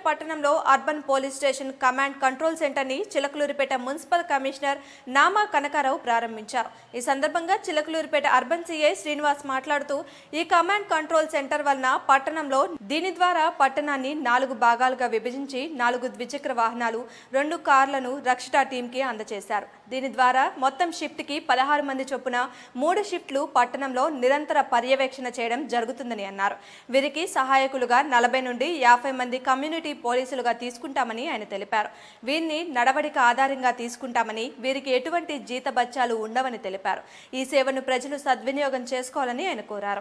పట్టణంలో urban police station command control centre ని Chilakaluripet municipal commissioner Nama Kanakarao ప్రారంభించారు ఈ సందర్భంగా చిలకలూరిపేట అర్బన్ సిఐ శ్రీనివాస్ మాట్లాడుతూ ఈ కమాండ్ కంట్రోల్ సెంటర్ వలన పట్టణంలో దీని ద్వారా పట్టణాన్ని నాలుగు భాగాలుగా విభజించి నాలుగు ద్విచక్ర వాహనాలు రెండు కార్లను రక్షిత టీంకి అందజేశారు దీని ద్వారా మొత్తం షిఫ్ట్ కి పదహారు మంది చొప్పున మూడు షిఫ్ట్లు పట్టణంలో నిరంతర పర్యవేక్షణ చేయడం జరుగుతుందని అన్నారు వీరికి సహాయకులుగా నలభై నుండి యాభై మంది కమ్యూనిటీ పోలీసులుగా తీసుకుంటామని ఆయన తెలిపారు వీరిని నడవడిక ఆధారంగా తీసుకుంటామని వీరికి ఎటువంటి జీతబత్యాలు ఉండవని తెలిపారు ఈ సేవను ప్రజలు సద్వినియోగం చేసుకోవాలని ఆయన కోరారు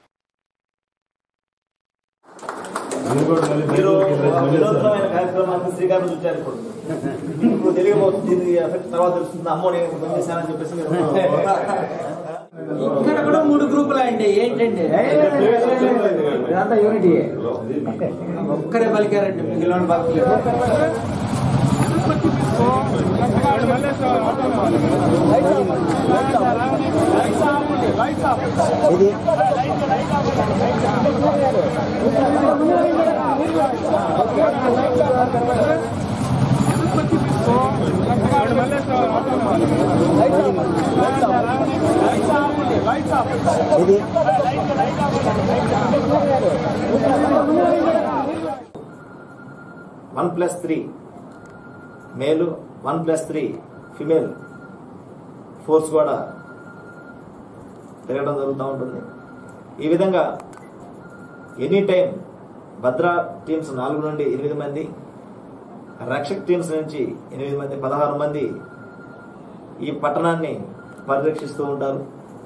మీరు వినూత్నమైన కార్యక్రమానికి శ్రీకారం చుట్టారు ఇప్పుడు మీకు తెలియబోతుంది దీని ఎఫెక్ట్ తర్వాత తెలుస్తుంది అమ్మో నేను పని చేశానని చెప్పేసి మీరు ఇక్కడ కూడా మూడు గ్రూపులు అండి ఏంటండి ఇదంతా యూనిటీ ఒక్కరే పలికారండి మిగిలిన పలికారు one plus three male one plus three female force కూడా పెరగడం జరుగుతూ ఉంటుంది ఈ విధంగా ఎనీ టైం భద్రా టీమ్స్ నాలుగు నుండి ఎనిమిది మంది రక్షక్ టీమ్స్ నుంచి ఎనిమిది మంది పదహారు మంది ఈ పట్టణాన్ని పరిరక్షిస్తూ ఉంటారు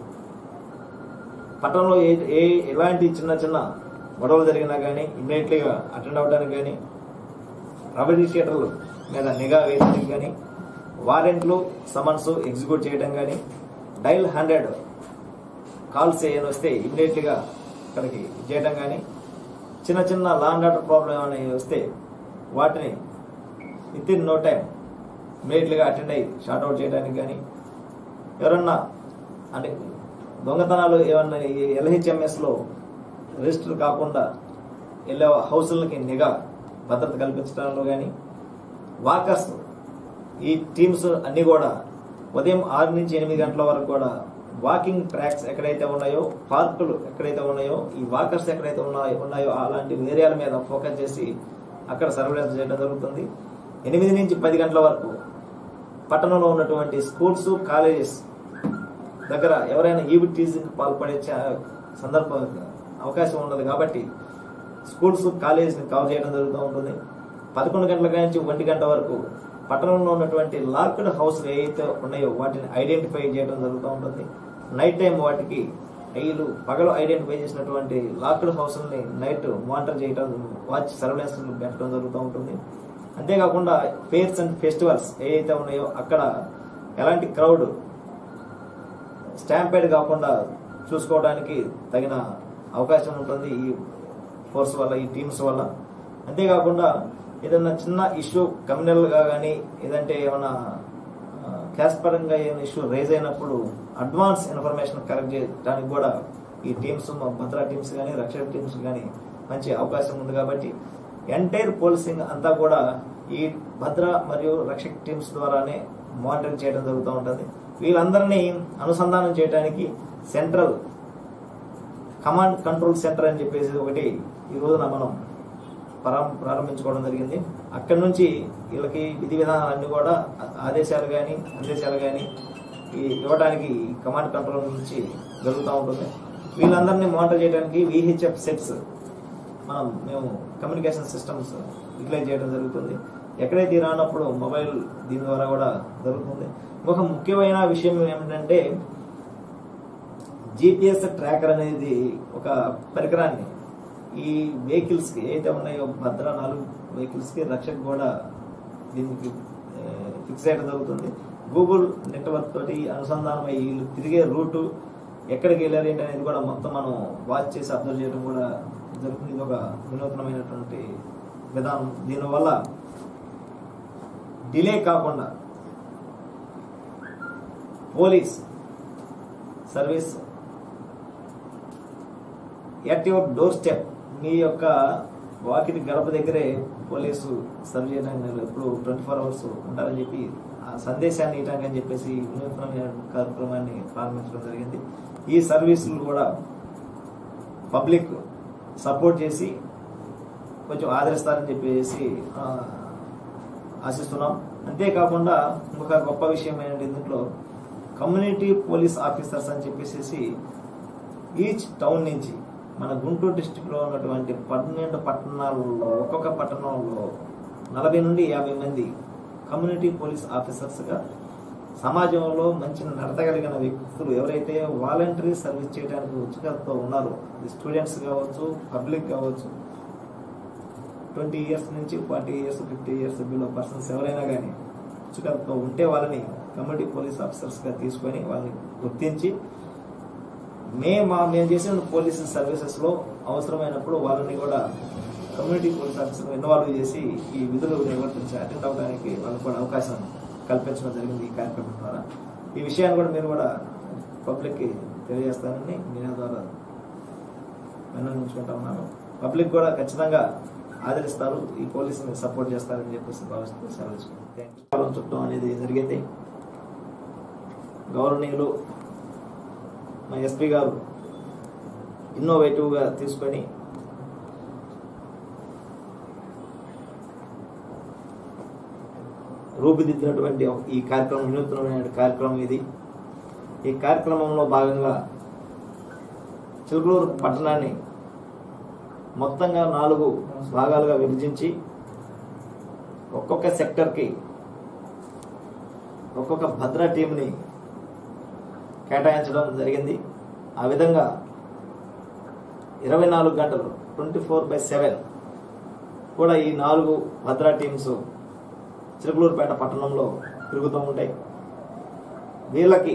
పట్టణంలో ఏ ఏ ఎలాంటి చిన్న చిన్న గొడవలు జరిగినా కానీ ఇమ్మీడియట్లీగా అటెండ్ అవ్వడానికి కానీ రెవెన్యూ షీటర్ల మీద నిఘా వేయడానికి కానీ వారెంట్లు సమన్స్ ఎగ్జిక్యూట్ చేయడం కానీ డైల్ హండ్రెడ్ కాల్స్ ఏమైనా వస్తే ఇమ్మీడియట్లీగా అక్కడికి చేయడం కానీ చిన్న చిన్న లాంగ్ ఆర్డర్ ప్రాబ్లం ఏమైనా వస్తే వాటిని విత్ ఇన్ నో టైం ఇమ్మీడియట్లీగా అటెండ్ అయ్యి షార్ట్ అవుట్ చేయడానికి కానీ ఎవరన్నా అంటే దొంగతనాలు ఏమన్నా ఎల్హెచ్ఎంఎస్లో రిజిస్టర్ కాకుండా వెళ్ళే హౌసులకి నిఘా భద్రత కల్పించడంలో కానీ వాకర్స్ ఈ టీమ్స్ అన్ని కూడా ఉదయం ఆరు నుంచి ఎనిమిది గంటల వరకు కూడా వాకింగ్ ట్రాక్స్ ఎక్కడైతే ఉన్నాయో పార్కులు ఎక్కడైతే ఉన్నాయో ఈ వాకర్స్ ఎక్కడైతే ఉన్నాయో ఉన్నాయో అలాంటి ఏరియాల మీద ఫోకస్ చేసి అక్కడ సర్వేలెన్స్ చేయడం జరుగుతుంది ఎనిమిది నుంచి పది గంటల వరకు పట్టణంలో ఉన్నటువంటి స్కూల్స్ కాలేజెస్ దగ్గర ఎవరైనా ఈవి టీజింగ్ పాల్పడే చా- సందర్భం అవకాశం ఉండదు కాబట్టి స్కూల్స్ కాలేజెస్ని కవర్ చేయడం జరుగుతూ ఉంటుంది పదకొండు గంటల నుంచి ఒంటి గంట వరకు పట్టణంలో ఉన్నటువంటి లాక్డ్ హౌస్ ఏవైతే ఉన్నాయో వాటిని ఐడెంటిఫై చేయడం జరుగుతూ ఉంటుంది నైట్ టైం వాటికి వీళ్ళు పగలు ఐడెంటిఫై చేసినటువంటి లాక్డ్ హౌస్ని నైట్ మానిటర్ చేయడం వాచ్ సర్వేలెన్స్ పెట్టడం జరుగుతూ ఉంటుంది అంతేకాకుండా ఫేర్స్ అండ్ ఫెస్టివల్స్ ఏవైతే ఉన్నాయో అక్కడ ఎలాంటి క్రౌడ్ స్టాంపేడ్ కాకుండా చూసుకోవడానికి తగిన అవకాశం ఉంటుంది ఈ ఫోర్స్ వల్ల ఈ టీమ్స్ వల్ల అంతేకాకుండా ఏదైనా చిన్న ఇష్యూ కమ్యూనల్గా కానీ ఏదంటే ఏమైనా క్యాష్ పరంగా ఏమైనా ఇష్యూ రైజ్ అయినప్పుడు అడ్వాన్స్ ఇన్ఫర్మేషన్ కలెక్ట్ చేయడానికి కూడా ఈ టీమ్స్ మా భద్రా టీమ్స్ కానీ రక్షణ టీమ్స్ కానీ మంచి అవకాశం ఉంది కాబట్టి ఎంటైర్ పోలీసింగ్ అంతా కూడా ఈ భద్ర మరియు రక్షక్ టీమ్స్ ద్వారానే మానిటరింగ్ చేయడం జరుగుతూ ఉంటుంది వీళ్ళందరినీ అనుసంధానం చేయడానికి సెంట్రల్ కమాండ్ కంట్రోల్ సెంటర్ అని చెప్పేసి ఒకటి ఈ రోజున మనం ప్రారం- ప్రారంభించుకోవడం జరిగింది అక్కడి నుంచి వీళ్ళకి విధి విధానాలన్నీ కూడా ఆ- ఆదేశాలు కానీ ఆదేశాలు కానీ ఈ ఇవ్వడానికి కమాండ్ కంట్రోల్ నుంచి జరుగుతూ ఉంటుంది వీళ్ళందరినీ మానిటర్ చేయడానికి విహెచ్ఎఫ్ సెట్స్ మనం మేము కమ్యూనికేషన్ సిస్టమ్స్ యూటిలైజ్ చేయడం జరుగుతుంది ఎక్కడైతే రానప్పుడు మొబైల్ దీని ద్వారా కూడా జరుగుతుంది ఒక ముఖ్యమైన విషయం ఏమిటంటే జిపిఎస్ ట్రాకర్ అనేది ఒక పరికరాన్ని ఈ వెహికల్స్ కి ఏదైతే ఉన్నాయో భద్ర నాలుగు వెహికల్స్ కి రక్షక్ కూడా దీనికి ఫిక్స్ చేయడం జరుగుతుంది గూగుల్ నెట్వర్క్ తోటి అనుసంధానం అయ్యి వీళ్ళు తిరిగే రూటు ఎక్కడికి వెళ్ళారు ఏంటి అనేది కూడా మొత్తం మనం వాచ్ చేసి అబ్జర్వ్ చేయడం కూడా జరుగుతుంది ఇది ఒక వినూత్నమైనటువంటి విధానం దీనివల్ల డిలే కాకుండా police service at your door step మీ యొక్క వాకిటి గడప దగ్గరే పోలీసు సర్వ్ చేయడానికి ఎప్పుడు ట్వంటీ ఫోర్ అవర్స్ ఉంటారని చెప్పి ఆ సందేశాన్ని ఇవ్వడానికి అని చెప్పేసి వినూత్నమైన కార్యక్రమాన్ని ప్రారంభించడం జరిగింది ఈ సర్వీసులు కూడా పబ్లిక్ సపోర్ట్ చేసి కొంచెం ఆదరిస్తారని చెప్పేసి ఆ, ఆశిస్తున్నాం అంతేకాకుండా ఇంకొక గొప్ప విషయం ఏంటంటే దీంట్లో కమ్యూనిటీ పోలీస్ ఆఫీసర్స్ అని చెప్పేసి ఈచ్ టౌన్ నుంచి మన గుంటూరు డిస్టిక్ లో ఉన్నటువంటి పన్నెండు పట్టణాలలో ఒక్కొక్క పట్టణంలో నలభై నుండి యాభై మంది కమ్యూనిటీ పోలీస్ ఆఫీసర్స్ గా సమాజంలో మంచి నడతగలిగిన వ్యక్తులు ఎవరైతే వాలంటరీ సర్వీస్ చేయడానికి ఉత్సుకతతో ఉన్నారో అది స్టూడెంట్స్ కావచ్చు పబ్లిక్ కావచ్చు ట్వంటీ ఇయర్స్ నుంచి forty years fifty years below persons ఎవరైనా కానీ ఉత్సుకతతో ఉంటే వాళ్ళని కమ్యూనిటీ పోలీస్ ఆఫీసర్స్ గా తీసుకొని వాళ్ళని గుర్తించి మే మా మేము చేసిన పోలీస్ సర్వీసెస్ లో అవసరమైనప్పుడు వాళ్ళని కూడా కమ్యూనిటీ పోలీస్ ఆఫీసర్ ఇన్వాల్వ్ చేసి ఈ విధులు నిర్వర్తించి అటెండ్ అవడానికి వాళ్ళకి కూడా అవకాశం కల్పించడం జరిగింది ఈ కార్యక్రమం ద్వారా ఈ విషయాన్ని కూడా మీరు కూడా పబ్లిక్ కి తెలియజేస్తానని మీడియా ద్వారా విన్నవించుకుంటా ఉన్నాను పబ్లిక్ కూడా ఖచ్చితంగా ఆదరిస్తారు ఈ పోలీసుని సపోర్ట్ చేస్తారని చెప్పేసి భావిస్తూ సెలవు తీసుకుంటాం చుట్టం అనేది జరిగింది గౌరవనీయులు మా ఎస్పీ గారు ఇన్నోవేటివ్గా తీసుకొని రూపుదిద్దినటువంటి ఒక- ఈ కార్యక్రమం వినూత్నమైన కార్యక్రమం ఇది ఈ కార్యక్రమంలో భాగంగా చిలుకలూరు పట్టణాన్ని మొత్తంగా నాలుగు భాగాలుగా విభజించి ఒక్కొక్క సెక్టర్కి ఒక్కొక్క భద్ర టీంని కేటాయించడం జరిగింది ఆ విధంగా ఇరవై నాలుగు గంటలు ట్వంటీ ఫోర్ బై సెవెన్ కూడా ఈ నాలుగు భద్రా టీమ్స్ చిలుకలూరుపేట పట్టణంలో తిరుగుతూ ఉంటాయి వీళ్ళకి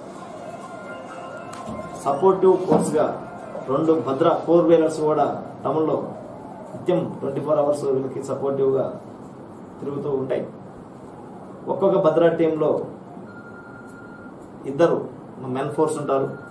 సపోర్టివ్ కోర్స్గా రెండు భద్ర ఫోర్ వీలర్స్ కూడా టౌన్లో నిత్యం ట్వంటీ ఫోర్ అవర్స్ వీళ్ళకి సపోర్టివ్గా తిరుగుతూ ఉంటాయి ఒక్కొక్క భద్రా టీంలో ఇద్దరు మెన్ ఫోర్స్ ఉంటారు